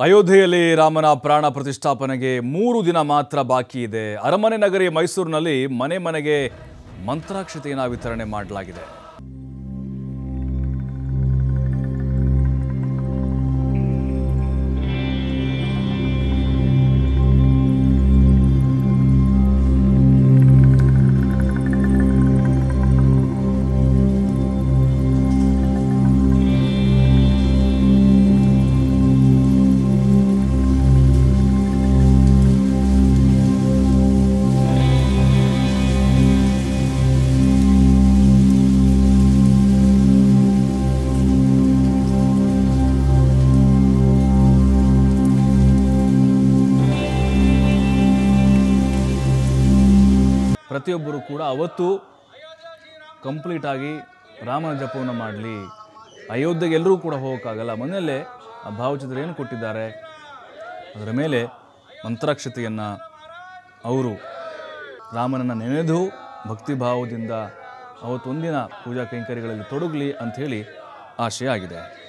ಅಯೋಧ್ಯೆಯಲ್ಲಿ ರಾಮನ ಪ್ರಾಣ ಪ್ರತಿಷ್ಠಾಪನೆಗೆ ಮೂರು ದಿನ ಮಾತ್ರ ಬಾಕಿ ಇದೆ ಅರಮನೆ ನಗರಿ ಮೈಸೂರಿನಲ್ಲಿ ಮನೆ ಮನೆಗೆ ಮಂತ್ರಾಕ್ಷತೆಯನ್ನು ವಿತರಣೆ ಮಾಡಲಾಗಿದೆ ಪ್ರತಿಯೊಬ್ಬರು ಕೂಡ ಅವತ್ತು ಕಂಪ್ಲೀಟ್ ಆಗಿ ರಾಮನ ಜಪವನ್ನು ಮಾಡಲಿ ಅಯೋಧ್ಯೆಗೆ ಎಲ್ಲರೂ ಕೂಡ ಹೋಗೋಕ್ಕಾಗಲ್ಲ ಮನೆಯಲ್ಲೇ ಆ ಭಾವಚಿತ್ರ ಏನು ಕೊಟ್ಟಿದ್ದಾರೆ ಅದರ ಮೇಲೆ ಮಂತ್ರಾಕ್ಷತೆಯನ್ನು ಅವರು ರಾಮನನ್ನು ನೆನೆದು ಭಕ್ತಿಭಾವದಿಂದ ಅವತ್ತೊಂದಿನ ಪೂಜಾ ಕೈಂಕರ್ಯಗಳಲ್ಲಿ ತೊಡಗಲಿ ಅಂಥೇಳಿ ಆಶಯ ಆಗಿದೆ